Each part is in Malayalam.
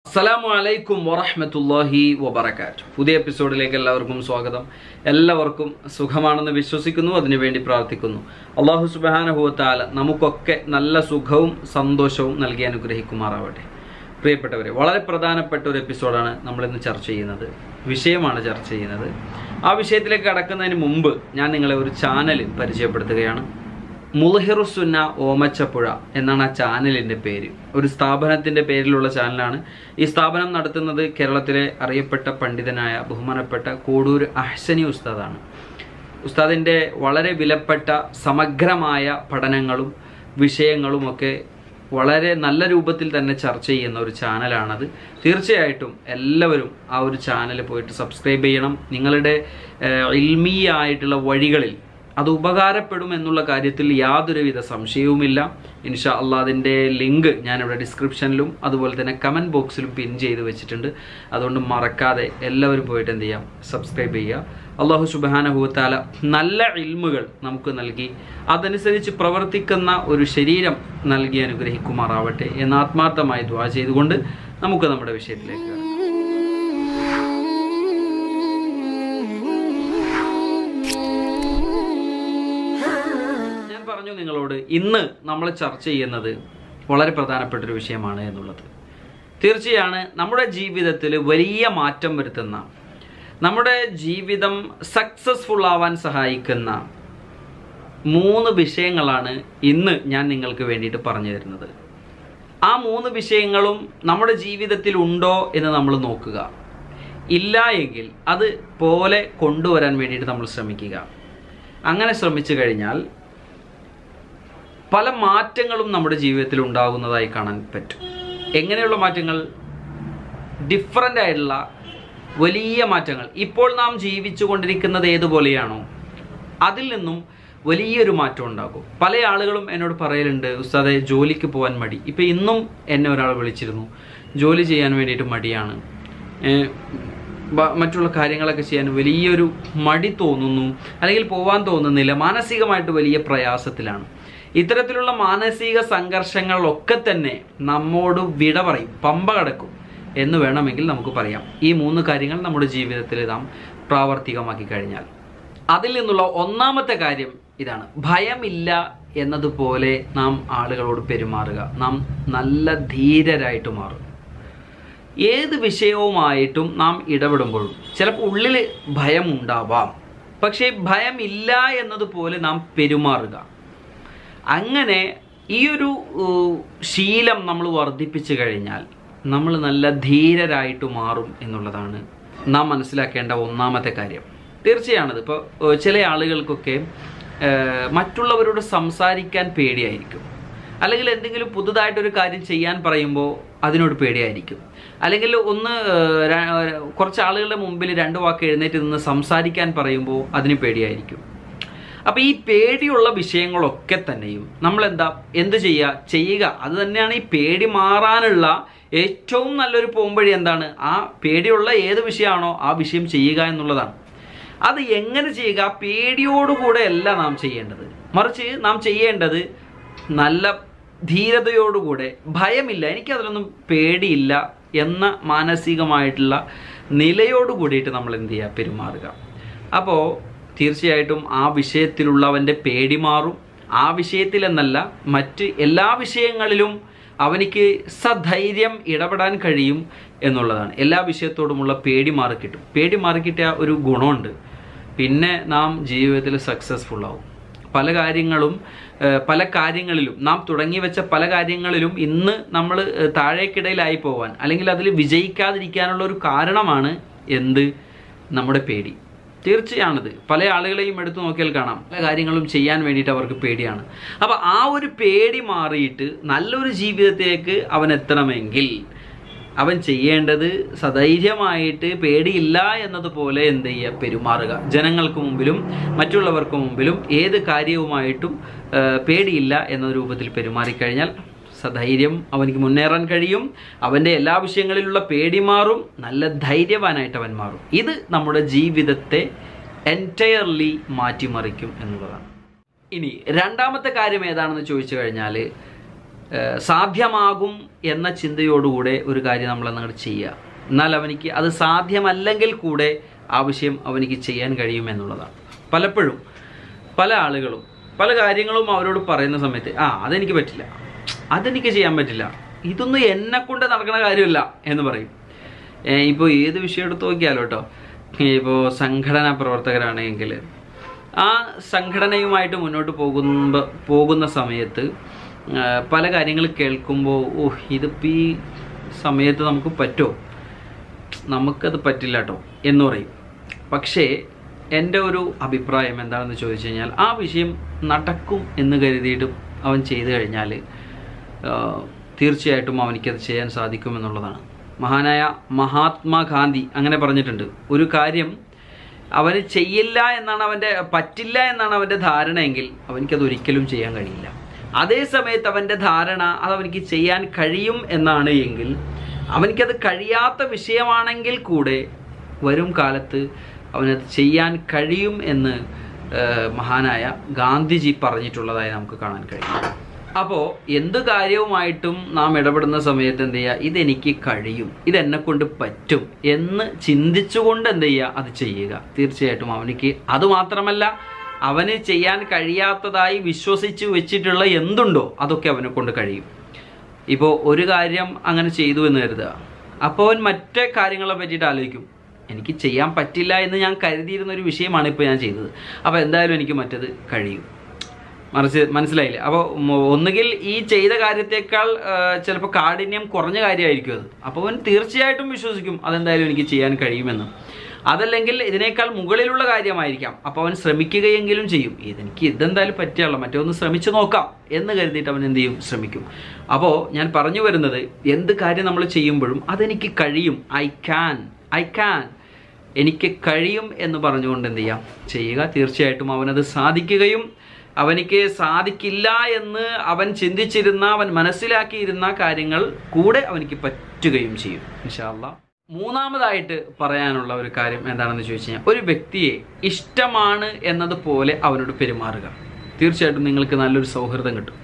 അസ്സലാമു അലൈക്കും വറഹ്മത്തുള്ളാഹി വബറകാത്ത് പുതിയ എപ്പിസോഡിലേക്ക് എല്ലാവർക്കും സ്വാഗതം എല്ലാവർക്കും സുഖമാണെന്ന് വിശ്വസിക്കുന്നു അതിനുവേണ്ടി പ്രാർത്ഥിക്കുന്നു അള്ളാഹു സുബാനഹുവത്താല നമുക്കൊക്കെ നല്ല സുഖവും സന്തോഷവും നൽകി അനുഗ്രഹിക്കുമാറാവട്ടെ പ്രിയപ്പെട്ടവരെ വളരെ പ്രധാനപ്പെട്ട ഒരു എപ്പിസോഡാണ് നമ്മൾ ഇന്ന് ചർച്ച ചെയ്യുന്നത് വിഷയമാണ് ചർച്ച ചെയ്യുന്നത് ആ വിഷയത്തിലേക്ക് കടക്കുന്നതിന് മുമ്പ് ഞാൻ നിങ്ങളെ ഒരു ചാനൽ പരിചയപ്പെടുത്തുകയാണ് മുൽഹിറുസുന്ന ഓമച്ചപ്പുഴ എന്നാണ് ആ ചാനലിൻ്റെ പേര് ഒരു സ്ഥാപനത്തിൻ്റെ പേരിലുള്ള ചാനലാണ് ഈ സ്ഥാപനം നടത്തുന്നത് കേരളത്തിലെ അറിയപ്പെട്ട പണ്ഡിതനായ ബഹുമാനപ്പെട്ട കോടൂർ അഹ്സനി ഉസ്താദാണ് ഉസ്താദിൻ്റെ വളരെ വിലപ്പെട്ട സമഗ്രമായ പഠനങ്ങളും വിഷയങ്ങളുമൊക്കെ വളരെ നല്ല രൂപത്തിൽ തന്നെ ചർച്ച ചെയ്യുന്ന ഒരു ചാനലാണത് തീർച്ചയായിട്ടും എല്ലാവരും ആ ഒരു ചാനൽ പോയിട്ട് സബ്സ്ക്രൈബ് ചെയ്യണം നിങ്ങളുടെ ഇൽമീയായിട്ടുള്ള വഴികളിൽ അത് ഉപകാരപ്പെടും എന്നുള്ള കാര്യത്തിൽ യാതൊരുവിധ സംശയവുമില്ല ഇൻഷാ അള്ളാഹ് അതിൻ്റെ ലിങ്ക് ഞാനിവിടെ ഡിസ്ക്രിപ്ഷനിലും അതുപോലെ തന്നെ കമൻറ്റ് ബോക്സിലും പിൻ ചെയ്ത് വെച്ചിട്ടുണ്ട് അതുകൊണ്ട് മറക്കാതെ എല്ലാവരും പോയിട്ട് എന്ത് ചെയ്യാം സബ്സ്ക്രൈബ് ചെയ്യുക അള്ളാഹു സുബാനഹുത്താല നല്ല ഇൽമുകൾ നമുക്ക് നൽകി അതനുസരിച്ച് പ്രവർത്തിക്കുന്ന ഒരു ശരീരം നൽകി അനുഗ്രഹിക്കുമാറാവട്ടെ എന്ന് ആത്മാർത്ഥമായി ദ്വാ ചെയ്തുകൊണ്ട് നമുക്ക് നമ്മുടെ വിഷയത്തിലേക്ക് കടക്കാം. ഞാൻ പറഞ്ഞു നിങ്ങളോട് ഇന്ന് നമ്മൾ ചർച്ച ചെയ്യുന്നത് വളരെ പ്രധാനപ്പെട്ട ഒരു വിഷയമാണ് എന്നുള്ളത് തീർച്ചയാണ് നമ്മുടെ ജീവിതത്തിൽ വലിയ മാറ്റം വരുത്തുന്ന നമ്മുടെ ജീവിതം സക്സസ്ഫുൾ ആവാൻ സഹായിക്കുന്ന മൂന്ന് വിഷയങ്ങളാണ് ഇന്ന് ഞാൻ നിങ്ങൾക്ക് വേണ്ടിയിട്ട് പറഞ്ഞു തരുന്നത് ആ മൂന്ന് വിഷയങ്ങളും നമ്മുടെ ജീവിതത്തിൽ ഉണ്ടോ എന്ന് നമ്മൾ നോക്കുക ഇല്ല എങ്കിൽ അത് പോലെ കൊണ്ടുവരാൻ വേണ്ടിയിട്ട് നമ്മൾ ശ്രമിക്കുക അങ്ങനെ ശ്രമിച്ചു കഴിഞ്ഞാൽ പല മാറ്റങ്ങളും നമ്മുടെ ജീവിതത്തിൽ ഉണ്ടാകുന്നതായി കാണാൻ പറ്റും എങ്ങനെയുള്ള മാറ്റങ്ങൾ ഡിഫറൻ്റ് ആയിട്ടുള്ള വലിയ മാറ്റങ്ങൾ ഇപ്പോൾ നാം ജീവിച്ചു കൊണ്ടിരിക്കുന്നത് ഏതുപോലെയാണോ അതിൽ നിന്നും വലിയൊരു മാറ്റം ഉണ്ടാകും പല ആളുകളും എന്നോട് പറയലുണ്ട് ഉസ്താദെ ജോലിക്ക് പോകാൻ മടി ഇപ്പം ഇന്നും എന്നെ ഒരാൾ വിളിച്ചിരുന്നു ജോലി ചെയ്യാൻ വേണ്ടിയിട്ട് മടിയാണ് ഏഹ് ബ- മറ്റുള്ള കാര്യങ്ങളൊക്കെ ചെയ്യാൻ വലിയൊരു മടി തോന്നുന്നു അല്ലെങ്കിൽ പോവാൻ തോന്നുന്നില്ല മാനസികമായിട്ട് വലിയ പ്രയാസത്തിലാണ് ഇത്തരത്തിലുള്ള മാനസിക സംഘർഷങ്ങളൊക്കെ തന്നെ നമ്മോട് വിട പറയും പമ്പ കടക്കും എന്ന് വേണമെങ്കിൽ നമുക്ക് പറയാം ഈ മൂന്ന് കാര്യങ്ങൾ നമ്മുടെ ജീവിതത്തിൽ നാം പ്രാവർത്തികമാക്കി കഴിഞ്ഞാൽ അതിൽ നിന്നുള്ള ഒന്നാമത്തെ കാര്യം ഇതാണ് ഭയമില്ല എന്നതുപോലെ നാം ആളുകളോട് പെരുമാറുക നാം നല്ല ധീരരായിട്ട് മാറും ഏത് വിഷയവുമായിട്ടും നാം ഇടപെടുമ്പോഴും ചിലപ്പോൾ ഉള്ളിൽ ഭയം ഉണ്ടാവാം പക്ഷേ ഭയമില്ല എന്നതുപോലെ നാം പെരുമാറുക അങ്ങനെ ഈ ഒരു ഏഹ്, ശീലം നമ്മൾ വർദ്ധിപ്പിച്ചു കഴിഞ്ഞാൽ നമ്മൾ നല്ല ധീരരായിട്ട് മാറും എന്നുള്ളതാണ് നാം മനസ്സിലാക്കേണ്ട ഒന്നാമത്തെ കാര്യം തീർച്ചയാണത് ഇപ്പോൾ ഏഹ്, ചില ആളുകൾക്കൊക്കെ ഏഹ്, മറ്റുള്ളവരോട് സംസാരിക്കാൻ പേടിയായിരിക്കും അല്ലെങ്കിൽ എന്തെങ്കിലും പുതുതായിട്ടൊരു കാര്യം ചെയ്യാൻ പറയുമ്പോൾ അതിനോട് പേടിയായിരിക്കും അല്ലെങ്കിൽ ഒന്ന് ഏഹ്, ര- ഏഹ്, കുറച്ച് ആളുകളുടെ മുമ്പിൽ രണ്ട് വാക്ക് എഴുന്നേറ്റ് നിന്ന് സംസാരിക്കാൻ പറയുമ്പോൾ അതിന് പേടിയായിരിക്കും അപ്പൊ ഈ പേടിയുള്ള വിഷയങ്ങളൊക്കെ തന്നെയും നമ്മൾ എന്താ എന്ത് ചെയ്യുക ചെയ്യുക അത് തന്നെയാണ് ഈ പേടി മാറാനുള്ള ഏറ്റവും നല്ലൊരു പോംവഴി എന്താണ് ആ പേടിയുള്ള ഏത് വിഷയമാണോ ആ വിഷയം ചെയ്യുക എന്നുള്ളതാണ് അത് എങ്ങനെ ചെയ്യുക പേടിയോടുകൂടെ അല്ല നാം ചെയ്യേണ്ടത് മറിച്ച് നാം ചെയ്യേണ്ടത് നല്ല ധീരതയോടുകൂടെ ഭയമില്ല എനിക്കതിലൊന്നും പേടിയില്ല എന്ന മാനസികമായിട്ടുള്ള നിലയോട് കൂടിയിട്ട് നമ്മൾ എന്ത് ചെയ്യുക പെരുമാറുക അപ്പോൾ തീർച്ചയായിട്ടും ആ വിഷയത്തിലുള്ളവൻ്റെ പേടി മാറും ആ വിഷയത്തിൽ എന്നല്ല മറ്റ് എല്ലാ വിഷയങ്ങളിലും അവനിക്ക് സധൈര്യം ഇടപെടാൻ കഴിയും എന്നുള്ളതാണ് എല്ലാ വിഷയത്തോടുമുള്ള പേടി മാറിക്കിട്ടും പേടി മാറിക്കിട്ടിയ ഒരു ഗുണമുണ്ട് പിന്നെ നാം ജീവിതത്തിൽ സക്സസ്ഫുൾ ആവും പല കാര്യങ്ങളും ഏഹ്, പല കാര്യങ്ങളിലും നാം തുടങ്ങി വെച്ച പല കാര്യങ്ങളിലും ഇന്ന് നമ്മൾ ഏഹ്, താഴേക്കിടയിലായി പോവാൻ അല്ലെങ്കിൽ അതിൽ വിജയിക്കാതിരിക്കാനുള്ള ഒരു കാരണമാണ് എന്ത് നമ്മുടെ പേടി തീർച്ചയാണത് പല ആളുകളെയും എടുത്തു നോക്കിയാൽ കാണാം പല കാര്യങ്ങളും ചെയ്യാൻ വേണ്ടിയിട്ട് അവർക്ക് പേടിയാണ് അപ്പൊ ആ ഒരു പേടി മാറിയിട്ട് നല്ലൊരു ജീവിതത്തിലേക്ക് അവൻ എത്തണമെങ്കിൽ അവൻ ചെയ്യേണ്ടത് സധൈര്യമായിട്ട് പേടിയില്ല എന്നതുപോലെ എന്ത് ചെയ്യുക പെരുമാറുക ജനങ്ങൾക്ക് മുമ്പിലും മറ്റുള്ളവർക്ക് മുമ്പിലും ഏത് കാര്യവുമായിട്ടും ആ, പേടിയില്ല എന്ന രൂപത്തിൽ പെരുമാറിക്കഴിഞ്ഞാൽ സധൈര്യം അവനിക്ക് മുന്നേറാൻ കഴിയും അവൻ്റെ എല്ലാ വിഷയങ്ങളിലുള്ള പേടി മാറും നല്ല ധൈര്യവാനായിട്ട് അവൻ മാറും ഇത് നമ്മുടെ ജീവിതത്തെ എൻറ്റയർലി മാറ്റിമറിക്കും എന്നുള്ളതാണ് ഇനി രണ്ടാമത്തെ കാര്യം ഏതാണെന്ന് ചോദിച്ചു കഴിഞ്ഞാൽ ഏഹ് സാധ്യമാകും എന്ന ചിന്തയോടുകൂടെ ഒരു കാര്യം നമ്മൾ അങ്ങോട്ട് ചെയ്യുക എന്നാൽ അവനിക്ക് അത് സാധ്യമല്ലെങ്കിൽ കൂടെ ആവശ്യം അവനിക്ക് ചെയ്യാൻ കഴിയുമെന്നുള്ളതാണ് പലപ്പോഴും പല ആളുകളും പല കാര്യങ്ങളും അവരോട് പറയുന്ന സമയത്ത് ആ അതെനിക്ക് പറ്റില്ല അതെനിക്ക് ചെയ്യാൻ പറ്റില്ല ഇതൊന്നും എന്നെ കൊണ്ട് നടക്കുന്ന കാര്യമല്ല എന്ന് പറയും ഇപ്പോൾ ഏത് വിഷയം എടുത്ത് നോക്കിയാലോ കേട്ടോ ഇപ്പോൾ സംഘടനാ പ്രവർത്തകരാണെങ്കിൽ ആ സംഘടനയുമായിട്ട് മുന്നോട്ട് പോകുമ്പോൾ പോകുന്ന സമയത്ത് ആ, പല കാര്യങ്ങൾ കേൾക്കുമ്പോൾ ഓ ഇതിപ്പോൾ ഈ സമയത്ത് നമുക്ക് പറ്റുമോ നമുക്കത് പറ്റില്ല കേട്ടോ എന്ന് പറയും പക്ഷേ എൻ്റെ ഒരു അഭിപ്രായം എന്താണെന്ന് ചോദിച്ചു കഴിഞ്ഞാൽ ആ വിഷയം നടക്കും എന്ന് കരുതിയിട്ടും അവൻ ചെയ്തു കഴിഞ്ഞാൽ ആ, തീർച്ചയായിട്ടും അവനിക്കത് ചെയ്യാൻ സാധിക്കുമെന്നുള്ളതാണ് മഹാനായ മഹാത്മാഗാന്ധി അങ്ങനെ പറഞ്ഞിട്ടുണ്ട് ഒരു കാര്യം അവന് ചെയ്യില്ല എന്നാണ് അവൻ്റെ പറ്റില്ല എന്നാണ് അവൻ്റെ ധാരണയെങ്കിൽ അവനിക്കത് ഒരിക്കലും ചെയ്യാൻ കഴിയില്ല അതേ സമയത്ത് അവൻ്റെ ധാരണ അത് അവനിക്ക് ചെയ്യാൻ കഴിയും എന്നാണ് എങ്കിൽ അവനിക്കത് കഴിയാത്ത വിഷയമാണെങ്കിൽ കൂടെ വരും കാലത്ത് അവനത് ചെയ്യാൻ കഴിയും എന്ന് ഏഹ്, മഹാനായ ഗാന്ധിജി പറഞ്ഞിട്ടുള്ളതായി നമുക്ക് കാണാൻ കഴിയും അപ്പോൾ എന്ത് കാര്യവുമായിട്ടും നാം ഇടപെടുന്ന സമയത്ത് എന്ത് ചെയ്യുക ഇതെനിക്ക് കഴിയും ഇതെന്നെ കൊണ്ട് പറ്റും എന്ന് ചിന്തിച്ചുകൊണ്ട് എന്ത് ചെയ്യുക അത് ചെയ്യുക തീർച്ചയായിട്ടും അവനിക്ക് അതുമാത്രമല്ല അവന് ചെയ്യാൻ കഴിയാത്തതായി വിശ്വസിച്ച് വെച്ചിട്ടുള്ള എന്തുണ്ടോ അതൊക്കെ അവനെ കൊണ്ട് കഴിയും ഇപ്പോൾ ഒരു കാര്യം അങ്ങനെ ചെയ്തു എന്ന് കരുതുക അപ്പോൾ അവൻ മറ്റേ കാര്യങ്ങളെ പറ്റിയിട്ട് ആലോചിക്കും എനിക്ക് ചെയ്യാൻ പറ്റില്ല എന്ന് ഞാൻ കരുതിയിരുന്ന ഒരു വിഷയമാണ് ഇപ്പോൾ ഞാൻ ചെയ്തത് അപ്പോൾ എന്തായാലും എനിക്ക് മറ്റത് കഴിയും മറിച്ച് മനസ്സിലായില്ലേ അപ്പോൾ ഒന്നുകിൽ ഈ ചെയ്ത കാര്യത്തേക്കാൾ ചിലപ്പോൾ കാഠിന്യം കുറഞ്ഞ കാര്യമായിരിക്കും അത് അപ്പോൾ അവൻ തീർച്ചയായിട്ടും വിശ്വസിക്കും അതെന്തായാലും എനിക്ക് ചെയ്യാൻ കഴിയുമെന്ന് അതല്ലെങ്കിൽ ഇതിനേക്കാൾ മുകളിലുള്ള കാര്യമായിരിക്കാം അപ്പോൾ അവൻ ശ്രമിക്കുകയെങ്കിലും ചെയ്യും ഇതെനിക്ക് ഇതെന്തായാലും പറ്റിയാലോ മറ്റേ ഒന്ന് ശ്രമിച്ചു നോക്കാം എന്ന് കരുതിയിട്ട് അവൻ എന്ത് ചെയ്യും ശ്രമിക്കും അപ്പോൾ ഞാൻ പറഞ്ഞു വരുന്നത് എന്ത് കാര്യം നമ്മൾ ചെയ്യുമ്പോഴും അതെനിക്ക് കഴിയും ഐ ക്യാൻ ഐ ക്യാൻ എനിക്ക് കഴിയും എന്ന് പറഞ്ഞുകൊണ്ട് എന്ത് ചെയ്യാം ചെയ്യുക തീർച്ചയായിട്ടും അവനത് സാധിക്കുകയും അവനിക്ക് സാധിക്കില്ല എന്ന് അവൻ ചിന്തിച്ചിരുന്ന അവൻ മനസ്സിലാക്കിയിരുന്ന കാര്യങ്ങൾ കൂടെ അവനിക്ക് പറ്റുകയും ചെയ്യും ഇൻഷാല്ല മൂന്നാമതായിട്ട് പറയാനുള്ള ഒരു കാര്യം എന്താണെന്ന് ചോദിച്ചു കഴിഞ്ഞാൽ ഒരു വ്യക്തിയെ ഇഷ്ടമാണ് എന്നതുപോലെ അവനോട് പെരുമാറുക തീർച്ചയായിട്ടും നിങ്ങൾക്ക് നല്ലൊരു സൗഹൃദം കിട്ടും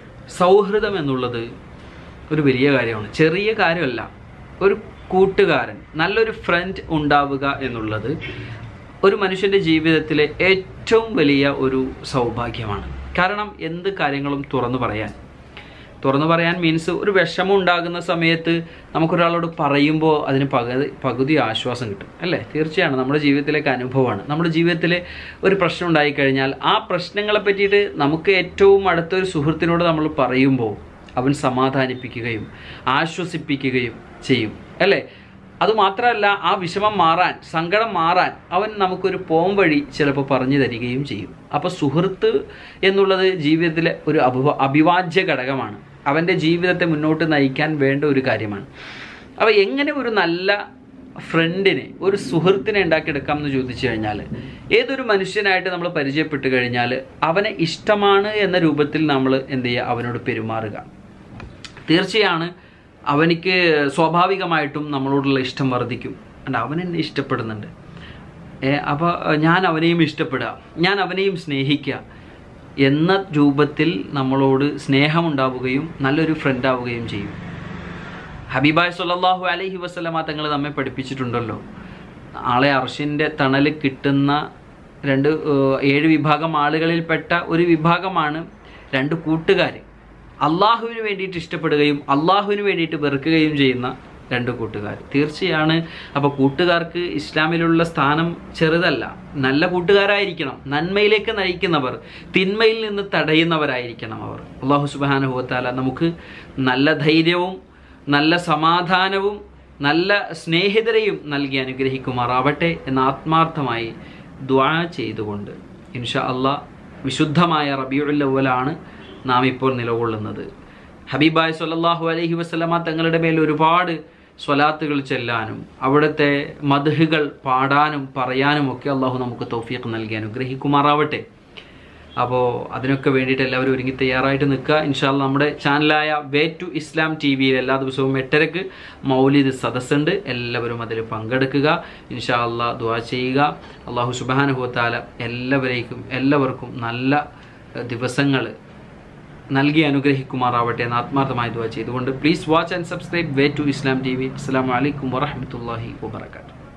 സൗഹൃദം എന്നുള്ളത് ഒരു വലിയ കാര്യമാണ് ചെറിയ കാര്യമല്ല ഒരു കൂട്ടുകാരൻ നല്ലൊരു ഫ്രണ്ട് ഉണ്ടാവുക എന്നുള്ളത് ഒരു മനുഷ്യൻ്റെ ജീവിതത്തിലെ ഏറ്റവും വലിയ ഒരു സൗഭാഗ്യമാണ് കാരണം എന്ത് കാര്യങ്ങളും തുറന്നു പറയാൻ തുറന്നു പറയാൻ മീൻസ് ഒരു വിഷമം ഉണ്ടാകുന്ന സമയത്ത് നമുക്കൊരാളോട് പറയുമ്പോൾ അതിന് പകുതി പകുതി ആശ്വാസം കിട്ടും അല്ലേ തീർച്ചയാണ് നമ്മുടെ ജീവിതത്തിലേക്ക് അനുഭവമാണ് നമ്മുടെ ജീവിതത്തിൽ ഒരു പ്രശ്നം ഉണ്ടായിക്കഴിഞ്ഞാൽ ആ പ്രശ്നങ്ങളെ പറ്റിയിട്ട് നമുക്ക് ഏറ്റവും അടുത്തൊരു സുഹൃത്തിനോട് നമ്മൾ പറയുമ്പോൾ അവൻ സമാധാനിപ്പിക്കുകയും ആശ്വസിപ്പിക്കുകയും ചെയ്യും അല്ലേ അതുമാത്രമല്ല ആ വിഷമം മാറാൻ സങ്കടം മാറാൻ അവൻ നമുക്കൊരു പോം വഴി ചിലപ്പോൾ പറഞ്ഞു തരികയും ചെയ്യും അപ്പോൾ സുഹൃത്ത് എന്നുള്ളത് ജീവിതത്തിലെ ഒരു അഭിവ അഭിവാജ്യ ഘടകമാണ് അവൻ്റെ ജീവിതത്തെ മുന്നോട്ട് നയിക്കാൻ വേണ്ട ഒരു കാര്യമാണ് അപ്പോൾ എങ്ങനെ ഒരു നല്ല ഫ്രണ്ടിനെ ഒരു സുഹൃത്തിനെ ഉണ്ടാക്കിയെടുക്കാം എന്ന് ചോദിച്ചു കഴിഞ്ഞാൽ ഏതൊരു മനുഷ്യനായിട്ട് നമ്മൾ പരിചയപ്പെട്ട് കഴിഞ്ഞാൽ അവനെ ഇഷ്ടമാണ് എന്ന രൂപത്തിൽ നമ്മൾ എന്ത് ചെയ്യുക അവനോട് പെരുമാറുക തീർച്ചയാണ് അവനിക്ക് സ്വാഭാവികമായിട്ടും നമ്മളോടുള്ള ഇഷ്ടം വർദ്ധിക്കും അല്ല അവൻ എന്നെ ഇഷ്ടപ്പെടുന്നുണ്ട് ഏ അപ്പോൾ ഞാൻ അവനെയും ഇഷ്ടപ്പെടുക ഞാൻ അവനെയും സ്നേഹിക്കുക എന്ന രൂപത്തിൽ നമ്മളോട് സ്നേഹമുണ്ടാവുകയും നല്ലൊരു ഫ്രണ്ട് ആവുകയും ചെയ്യും ഹബീബായ് സല്ലല്ലാഹു അലൈഹി വസല്ലമ തങ്ങൾ നമ്മെ പഠിപ്പിച്ചിട്ടുണ്ടല്ലോ നാളെ അർഷിൻ്റെ തണൽ കിട്ടുന്ന രണ്ട് ഏഹ്, ഏഴ് വിഭാഗം ആളുകളിൽപ്പെട്ട ഒരു വിഭാഗമാണ് രണ്ട് കൂട്ടുകാർ അള്ളാഹുവിന് വേണ്ടിയിട്ട് ഇഷ്ടപ്പെടുകയും അള്ളാഹുവിന് വേണ്ടിയിട്ട് വെറുക്കുകയും ചെയ്യുന്ന രണ്ട് കൂട്ടുകാർ തീർച്ചയാണ് അപ്പോൾ കൂട്ടുകാർക്ക് ഇസ്ലാമിലുള്ള സ്ഥാനം ചെറുതല്ല നല്ല കൂട്ടുകാരായിരിക്കണം നന്മയിലേക്ക് നയിക്കുന്നവർ തിന്മയിൽ നിന്ന് തടയുന്നവരായിരിക്കണം അവർ അള്ളാഹു സുബാനുഭവത്താല നമുക്ക് നല്ല ധൈര്യവും നല്ല സമാധാനവും നല്ല സ്നേഹിതരെയും നൽകി അനുഗ്രഹിക്കുമാറാവട്ടെ എന്ന് ആത്മാർത്ഥമായി ദ്വാ ചെയ്തുകൊണ്ട് ഇൻഷാ അള്ളാ വിശുദ്ധമായ റബിയുൽ അവലാണ് നാം ഇപ്പോൾ നിലകൊള്ളുന്നത് ഹബീബായ് സല്ലല്ലാഹു അലൈഹി വസല്ലമ തങ്ങളുടെ മേൽ ഒരുപാട് സ്വലാത്തുകൾ ചെല്ലാനും അവിടുത്തെ മധുഹുകൾ പാടാനും പറയാനും ഒക്കെ അള്ളാഹു നമുക്ക് തൗഫീഖ് നൽകി അനുഗ്രഹിക്കുമാറാവട്ടെ അപ്പോൾ അതിനൊക്കെ വേണ്ടിയിട്ട് എല്ലാവരും ഒരുങ്ങി തയ്യാറായിട്ട് നിൽക്കുക ഇൻഷാല്ല നമ്മുടെ ചാനലായ വേ ടു ഇസ്ലാം ടി വിയിൽ എല്ലാ ദിവസവും എട്ടരക്ക് മൗലിദ് സദസ്സുണ്ട് എല്ലാവരും അതിൽ പങ്കെടുക്കുക ഇൻഷാ അല്ലാ ദുആ ചെയ്യുക അള്ളാഹു സുബാനുഭവത്താല എല്ലാവരേക്കും എല്ലാവർക്കും നല്ല ദിവസങ്ങൾ നൽകി അനുഗ്രഹിക്കുമാറാവട്ടെ എന്ന് ആത്മാർത്ഥമായി ദുവാ ചെയ്തുകൊണ്ട് please watch and subscribe way to Islam T V അസ്സാം വലൈക്കും വറഹമത്തല്ലാഹി വാബർക്കാത്തു